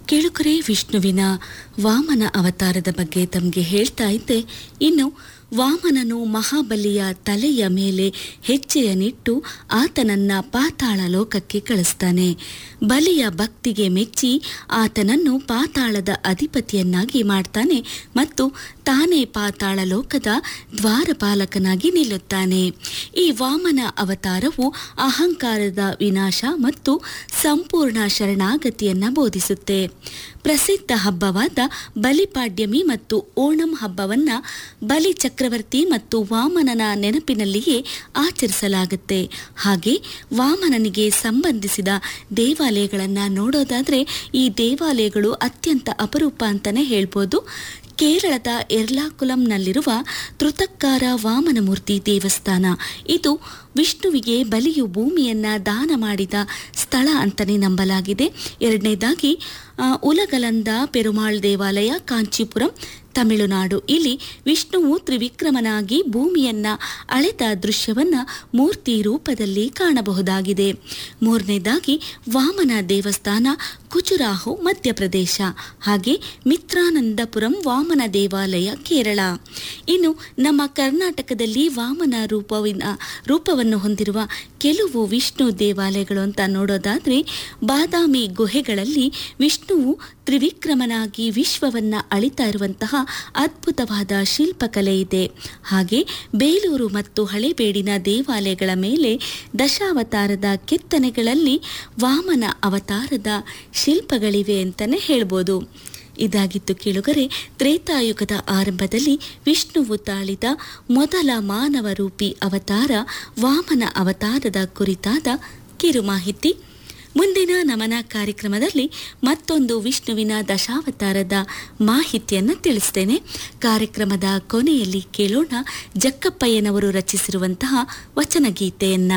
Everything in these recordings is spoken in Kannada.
ಕೇಳುಕರೇ ವಿಷ್ಣುವಿನ ವಾಮನ ಅವತಾರದ ಬಗ್ಗೆ ತಮಗೆ ಹೇಳ್ತಾ ಇದ್ದೆ ಇನ್ನು ವಾಮನನು ಮಹಾಬಲಿಯ ತಲೆಯ ಮೇಲೆ ಹೆಜ್ಜೆಯನ್ನಿಟ್ಟು ಆತನನ್ನ ಪಾತಾಳ ಲೋಕಕ್ಕೆ ಕಳಿಸ್ತಾನೆ ಬಲಿಯ ಭಕ್ತಿಗೆ ಮೆಚ್ಚಿ ಆತನನ್ನು ಪಾತಾಳದ ಅಧಿಪತಿಯನ್ನಾಗಿ ಮಾಡ್ತಾನೆ ಮತ್ತು ತಾನೇ ಪಾತಾಳ ಲೋಕದ ದ್ವಾರಪಾಲಕನಾಗಿ ನಿಲ್ಲುತ್ತಾನೆ ಈ ವಾಮನ ಅವತಾರವು ಅಹಂಕಾರದ ವಿನಾಶ ಮತ್ತು ಸಂಪೂರ್ಣ ಶರಣಾಗತಿಯನ್ನ ಬೋಧಿಸುತ್ತೆ ಪ್ರಸಿದ್ಧ ಹಬ್ಬವಾದ ಬಲಿಪಾಡ್ಯಮಿ ಮತ್ತು ಓಣಂ ಹಬ್ಬವನ್ನ ಬಲಿ ಚಕ್ರವರ್ತಿ ಮತ್ತು ವಾಮನನ ನೆನಪಿನಲ್ಲಿಯೇ ಆಚರಿಸಲಾಗುತ್ತೆ ಹಾಗೆ ವಾಮನನಿಗೆ ಸಂಬಂಧಿಸಿದ ದೇವಾಲಯಗಳನ್ನು ನೋಡೋದಾದ್ರೆ ಈ ದೇವಾಲಯಗಳು ಅತ್ಯಂತ ಅಪರೂಪ ಅಂತಾನೆ ಹೇಳ್ಬೋದು ಕೇರಳದ ಎರ್ಲಾಕುಲಂನಲ್ಲಿರುವ ತೃತಕ್ಕಾರ ವಾಮನಮೂರ್ತಿ ದೇವಸ್ಥಾನ ಇದು ವಿಷ್ಣುವಿಗೆ ಬಲಿಯು ಭೂಮಿಯನ್ನ ದಾನ ಮಾಡಿದ ಸ್ಥಳ ಅಂತಲೇ ನಂಬಲಾಗಿದೆ ಎರಡನೇದಾಗಿ ಆ, ಉಲಗಲಂದ ಪೆರುಮಾಳ್ ದೇವಾಲಯ ಕಾಂಚೀಪುರಂ ತಮಿಳುನಾಡು ಇಲ್ಲಿ ವಿಷ್ಣುವು ತ್ರಿವಿಕ್ರಮನಾಗಿ ಭೂಮಿಯನ್ನ ಅಳೆದ ದೃಶ್ಯವನ್ನ ಮೂರ್ತಿ ರೂಪದಲ್ಲಿ ಕಾಣಬಹುದಾಗಿದೆ ಮೂರನೇದಾಗಿ ವಾಮನ ದೇವಸ್ಥಾನ ಕುಚುರಾಹು ಮಧ್ಯಪ್ರದೇಶ ಹಾಗೆ ಮಿತ್ರಾನಂದಪುರಂ ವಾಮನ ದೇವಾಲಯ ಕೇರಳ ಇನ್ನು ನಮ್ಮ ಕರ್ನಾಟಕದಲ್ಲಿ ವಾಮನ ರೂಪವಿನ ರೂಪವನ್ನು ಹೊಂದಿರುವ ಕೆಲವು ವಿಷ್ಣು ದೇವಾಲಯಗಳು ಅಂತ ನೋಡೋದಾದ್ರೆ ಬಾದಾಮಿ ಗುಹೆಗಳಲ್ಲಿ ವಿಷ್ಣುವು ತ್ರಿವಿಕ್ರಮನಾಗಿ ವಿಶ್ವವನ್ನ ಅಳಿತಾ ಇರುವಂತಹ ಅದ್ಭುತವಾದ ಶಿಲ್ಪಕಲೆ ಇದೆ ಹಾಗೆ ಬೇಲೂರು ಮತ್ತು ಹಳೆಬೇಡಿನ ದೇವಾಲಯಗಳ ಮೇಲೆ ದಶಾವತಾರದ ಕೆತ್ತನೆಗಳಲ್ಲಿ ವಾಮನ ಅವತಾರದ ಶಿಲ್ಪಗಳಿವೆ ಅಂತಲೇ ಹೇಳ್ಬೋದು ಇದಾಗಿತ್ತು ಕೇಳುಗರೆ ತ್ರೇತಾಯುಗದ ಆರಂಭದಲ್ಲಿ ವಿಷ್ಣುವು ತಾಳಿದ ಮೊದಲ ಮಾನವ ರೂಪಿ ಅವತಾರ ವಾಮನ ಅವತಾರದ ಕುರಿತಾದ ಕಿರು ಮಾಹಿತಿ ಮುಂದಿನ ನಮನ ಕಾರ್ಯಕ್ರಮದಲ್ಲಿ ಮತ್ತೊಂದು ವಿಷ್ಣುವಿನ ದಶಾವತಾರದ ಮಾಹಿತಿಯನ್ನು ತಿಳಿಸ್ತೇನೆ ಕಾರ್ಯಕ್ರಮದ ಕೊನೆಯಲ್ಲಿ ಕೇಳೋಣ ಜಕ್ಕಪ್ಪಯ್ಯನವರು ರಚಿಸಿರುವಂತಹ ವಚನಗೀತೆಯನ್ನ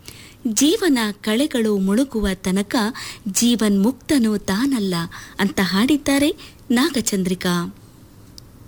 ಜೀವನ ಕಳೆಗಳು ಮುಳುಗುವ ತನಕ ಜೀವನ್ ಮುಕ್ತನು ತಾನಲ್ಲ ಅಂತ ಹಾಡಿದ್ದಾರೆ ನಾಗಚಂದ್ರಿಕಾ